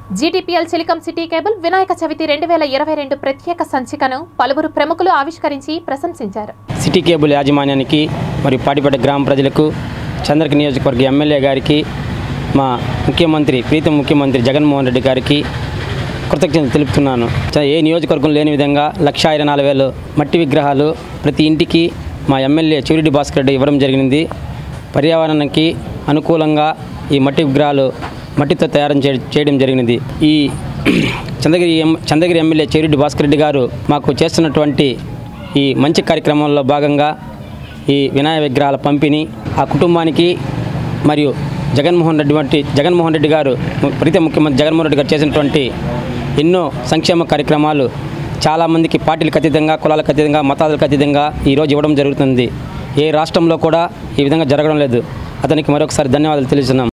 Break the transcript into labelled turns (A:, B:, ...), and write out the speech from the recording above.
A: GTPL silicon city cable Vinayaka Chavithi రెండు వేల ఇరవై రెండు ప్రత్యేక సంచికను పలువురు ప్రముఖులు ఆవిష్కరించి ప్రశంసించారు
B: సిటీ కేబుల్ యాజమాన్యానికి మరియు పాటిపేట గ్రామ ప్రజలకు చంద్రక నియోజకవర్గ ఎమ్మెల్యే గారికి మా ముఖ్యమంత్రి ప్రీతం ముఖ్యమంత్రి జగన్మోహన్ రెడ్డి గారికి కృతజ్ఞతలు తెలుపుతున్నాను చ- ఏ నియోజకవర్గం లేని విధంగా లక్షా ఇరవై నాలుగు వేలు మట్టి విగ్రహాలు ప్రతి ఇంటికి మా ఎమ్మెల్యే చివరిడి భాస్కర్ రెడ్డి ఇవ్వడం జరిగింది పర్యావరణానికి అనుకూలంగా ఈ మట్టి విగ్రహాలు మట్టితో తయారు చే- చేయడం జరిగినది ఈ చంద్రగిరి ఎం- చంద్రగిరి ఎమ్మెల్యే చెవిరెడ్డి భాస్కర్ రెడ్డి గారు మాకు చేస్తున్నటువంటి ఈ మంచి కార్యక్రమంలో భాగంగా ఈ వినాయక విగ్రహాల పంపిణీ ఆ కుటుంబానికి మరియు జగన్మోహన్ రెడ్డి వంటి జగన్మోహన్ రెడ్డి గారు ము- ప్రీత ముఖ్యమంత్రి జగన్మోహన్ రెడ్డి గారు చేసినటువంటి ఎన్నో సంక్షేమ కార్యక్రమాలు చాలామందికి పార్టీలకు అతీతంగా కులాలకు అతీతంగా మతాలకు అతీతంగా ఈరోజు ఇవ్వడం జరుగుతుంది ఏ రాష్ట్రంలో కూడా ఈ విధంగా జరగడం లేదు అతనికి మరొకసారి ధన్యవాదాలు తెలుస్తున్నాం